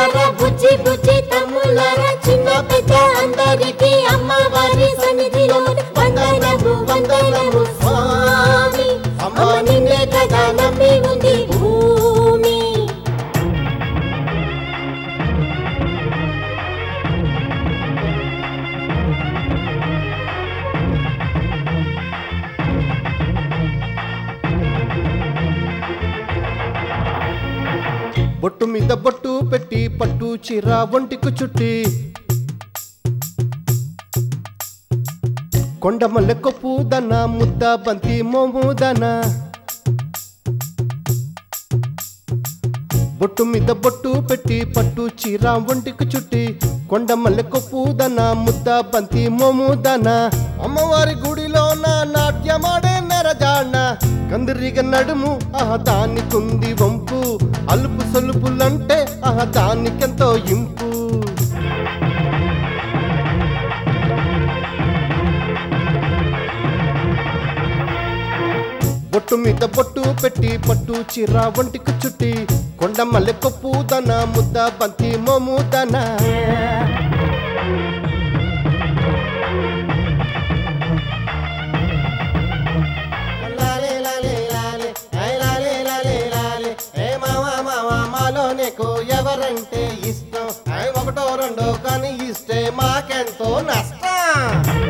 అక్కలారా బుజ్జి బుజ్జి తమ్ములారా చిన్న పెద్ద అందరికీ అమ్మవారి సన్నిధిలో వందనము వందనము స్వామి అమ్మ నిన్నే కదా నమ్మి ఉంది భూమి బొట్టు మీద బొట్టు పెట్టి పట్టు చీర ఒంటికి చుట్టి కొండమల్లె కొప్పు దన ముద్ద బంతి మోము దన బొట్టు మీద బొట్టు పెట్టి పట్టు చీర ఒంటికి చుట్టి కొండమల్లె కొప్పు దన ముద్ద బంతి మోము దన అమ్మవారి గుడిలో నా నాట్యమాడే నెరజాణ కందిరిగ నడుము ఆహ దానికుంది వంపు అలుపు సొలుపులంటే ఆహ దానికెంతో ఇంపు బొట్టు మీద బొట్టు పెట్టి పట్టు చీర ఒంటికి చుట్టి కొండ మల్లె కొప్పు దన ముద్ద బంతి మోము దన లాలే లాలే లాలే, ఐ లాలే లాలే లాలే, ఏ మావా మావా మాలో నీకు ఎవరంటే ఇష్టం ఐ ఒకటో రెండో కానీ ఇస్తే మాకెంతో నష్టం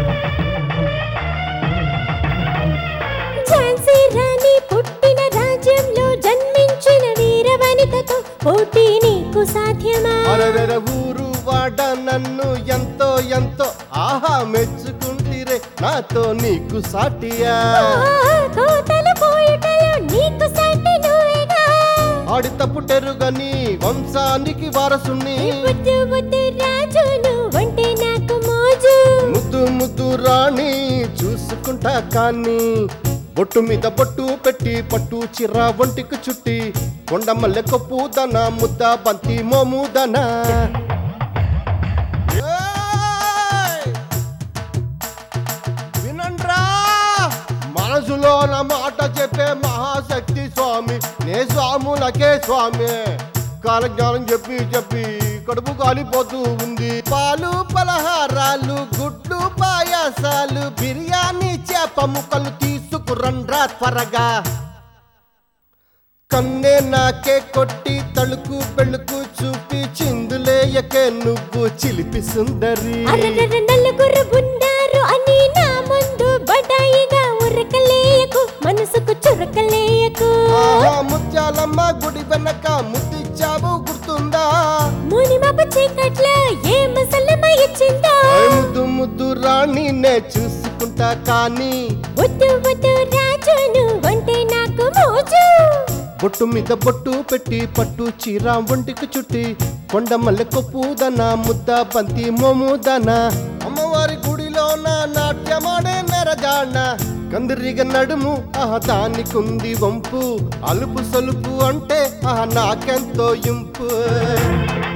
ఝాన్సీ రాణి పుట్టిన రాజ్యంలో జన్మించిన వీర వనితతో పోటీ నీకు సాధ్యమా అరరర ఊరు వాడ నన్ను ఎంతో ఎంతో ఆహా మెచ్చుకుంటిరే నాతో నీకు సాటియా ఆ, కోతలు పోయుటలో నీకు సాటి నువ్వేగా ఆడి తప్పుటెరుగని వంశానికి వారసుని ముద్దు ముద్దు రాజు నువ్వంటే నాకు మోజు ముద్దు ముద్దు రాణి చూసుకుంటా కానీ బొట్టు మీద బొట్టు పెట్టి పట్టు చిర్ర ఒంటికి చుట్టి కొండమల్లె కొప్పు దన ముద్ద బంతి మోము దన ఏయ్! వినండ్రా మనసులో నా మాట చెప్పే మహాశక్తి స్వామి నే స్వాములకే స్వామి కాలజ్ఞానం చెప్పి చెప్పి కడుపు కాలిపోతూ ఉంది పాలు పలహారాలు గుడ్లు పాయాసాలు బిర్యానీ చేప ముక్కలు తీసుకురండ్రా త్వరగా కన్నే నాకే కొట్టి తలుకు బెళ్ళుకు చూపి చిందులేయకే నువ్వు చిలిపి సుందరి అరరర నలుగురు ఉన్నారు అని నా ముందు బడాయిగా ఉరకలేయకు మనసుకు చురకలేయకు ఆహా ముత్యాలమ్మ గుడి వెనక ముద్దిచ్చావు గుర్తుందా మునిమపు చీకట్లో ఏ ముసలమ్మ ఇచ్చిందో ఐ ముద్దు ముద్దు రాణి నే చూసుకుంటా కానీ వద్దు వద్దు రాజు నువ్వంటే నాకు మోజు బొట్టు మీద బొట్టు పెట్టి పట్టు చీర ఒంటికి చుట్టి కొండ మల్లె కొప్పు దన ముద్ద బంతి మోము దన అమ్మవారి గుడిలో నా నాట్యమాడే నెరజాణ కందిరిగ నడుము ఆహ దానికుంది వంపు అలుపు సలుపు అంటే ఆహ నాకెంతో ఇంపు